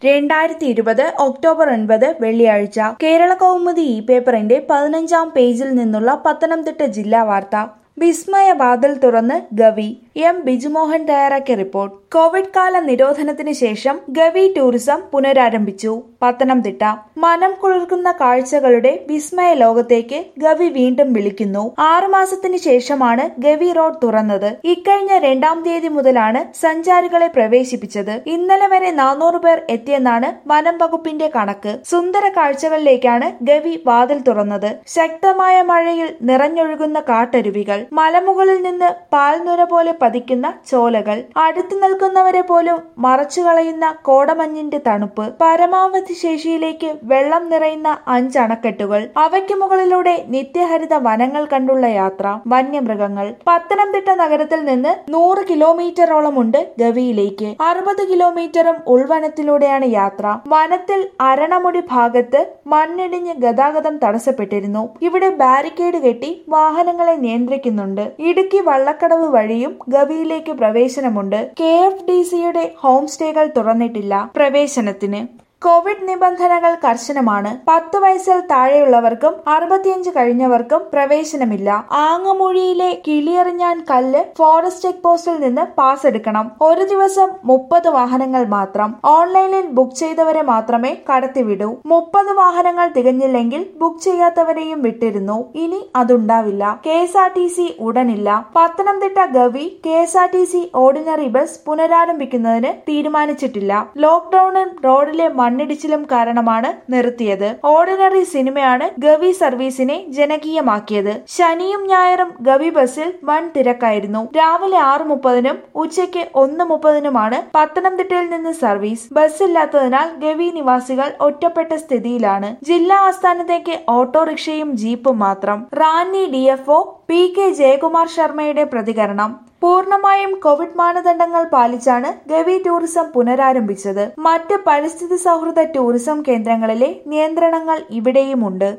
രണ്ടായിരത്തി ഇരുപത് ഒക്ടോബർ ഒൻപത് വെള്ളിയാഴ്ച കേരള കൗമുദി ഇ പേപ്പറിന്റെ പതിനഞ്ചാം പേജിൽ നിന്നുള്ള പത്തനംതിട്ട ജില്ലാ വാർത്ത വിസ്മയ വാതിൽ തുറന്ന് ഗവി എം ബിജുമോഹൻ തയ്യാറാക്കിയ റിപ്പോർട്ട് കോവിഡ് കാല നിരോധനത്തിന് ശേഷം ഗവി ടൂറിസം പുനരാരംഭിച്ചു പത്തനംതിട്ട മനം കുളിർക്കുന്ന കാഴ്ചകളുടെ വിസ്മയ ലോകത്തേക്ക് ഗവി വീണ്ടും വിളിക്കുന്നു ആറുമാസത്തിന് ശേഷമാണ് ഗവി റോഡ് തുറന്നത് ഇക്കഴിഞ്ഞ രണ്ടാം തീയതി മുതലാണ് സഞ്ചാരികളെ പ്രവേശിപ്പിച്ചത് ഇന്നലെ വരെ നാനൂറ് പേർ എത്തിയെന്നാണ് വനം വകുപ്പിന്റെ കണക്ക് സുന്ദര കാഴ്ചകളിലേക്കാണ് ഗവി വാതിൽ തുറന്നത് ശക്തമായ മഴയിൽ നിറഞ്ഞൊഴുകുന്ന കാട്ടരുവികൾ മലമുകളിൽ നിന്ന് പാൽനുര പോലെ പതിക്കുന്ന ചോലകൾ അടുത്തു നിൽക്കുന്നവരെ പോലും മറച്ചുകളയുന്ന കോടമഞ്ഞിന്റെ തണുപ്പ് പരമാവധി ശേഷിയിലേക്ക് വെള്ളം നിറയുന്ന അഞ്ച് അണക്കെട്ടുകൾ അവയ്ക്ക് മുകളിലൂടെ നിത്യഹരിത വനങ്ങൾ കണ്ടുള്ള യാത്ര വന്യമൃഗങ്ങൾ പത്തനംതിട്ട നഗരത്തിൽ നിന്ന് നൂറ് കിലോമീറ്ററോളമുണ്ട് ഗവിയിലേക്ക് അറുപത് കിലോമീറ്ററും ഉൾവനത്തിലൂടെയാണ് യാത്ര വനത്തിൽ അരണമുടി ഭാഗത്ത് മണ്ണിടിഞ്ഞ് ഗതാഗതം തടസ്സപ്പെട്ടിരുന്നു ഇവിടെ ബാരിക്കേഡ് കെട്ടി വാഹനങ്ങളെ നിയന്ത്രിക്കുന്നുണ്ട് ഇടുക്കി വള്ളക്കടവ് വഴിയും ഗവിയിലേക്ക് പ്രവേശനമുണ്ട് കെ എഫ് ഡി സിയുടെ ഹോം സ്റ്റേകൾ തുറന്നിട്ടില്ല പ്രവേശനത്തിന് കോവിഡ് നിബന്ധനകൾ കർശനമാണ് പത്ത് വയസ്സിൽ താഴെയുള്ളവർക്കും അറുപത്തിയഞ്ച് കഴിഞ്ഞവർക്കും പ്രവേശനമില്ല ആങ്ങമൂഴിയിലെ കിളിയെറിഞ്ഞാൻ കല്ല് ഫോറസ്റ്റ് ചെക്ക് പോസ്റ്റിൽ നിന്ന് പാസ് എടുക്കണം ഒരു ദിവസം മുപ്പത് വാഹനങ്ങൾ മാത്രം ഓൺലൈനിൽ ബുക്ക് ചെയ്തവരെ മാത്രമേ കടത്തിവിടൂ മുപ്പത് വാഹനങ്ങൾ തികഞ്ഞില്ലെങ്കിൽ ബുക്ക് ചെയ്യാത്തവരെയും വിട്ടിരുന്നു ഇനി അതുണ്ടാവില്ല K S R T C ഉടനില്ല Pathanamthitta Gavi K S R T C ordinary bus പുനരാരംഭിക്കുന്നതിന് തീരുമാനിച്ചിട്ടില്ല ലോക്ഡൌണിൽ റോഡിലെ മണ്ണിടിച്ചിലും കാരണമാണ് നിർത്തിയത് ഓർഡിനറി സിനിമയാണ് ഗവി സർവീസിനെ ജനകീയമാക്കിയത് ശനിയും ഞായറും ഗവി ബസ്സിൽ വൻ തിരക്കായിരുന്നു രാവിലെ ആറ് മുപ്പതിനും ഉച്ചയ്ക്ക് ഒന്ന് മുപ്പതിനുമാണ് പത്തനംതിട്ടയിൽ നിന്ന് സർവീസ് ബസ്സില്ലാത്തതിനാൽ ഗവി നിവാസികൾ ഒറ്റപ്പെട്ട സ്ഥിതിയിലാണ് ജില്ലാ ആസ്ഥാനത്തേക്ക് ഓട്ടോറിക്ഷയും ജീപ്പും മാത്രം Ranni DFO P K Jayakumar ശർമ്മയുടെ പ്രതികരണം പൂർണ്ണമായും കോവിഡ് മാനദണ്ഡങ്ങൾ പാലിച്ചാണ് ഗവി ടൂറിസം പുനരാരംഭിച്ചത് മറ്റ് പരിസ്ഥിതി സൗഹൃദ ടൂറിസം കേന്ദ്രങ്ങളിലെ നിയന്ത്രണങ്ങൾ ഇവിടെയുമുണ്ട്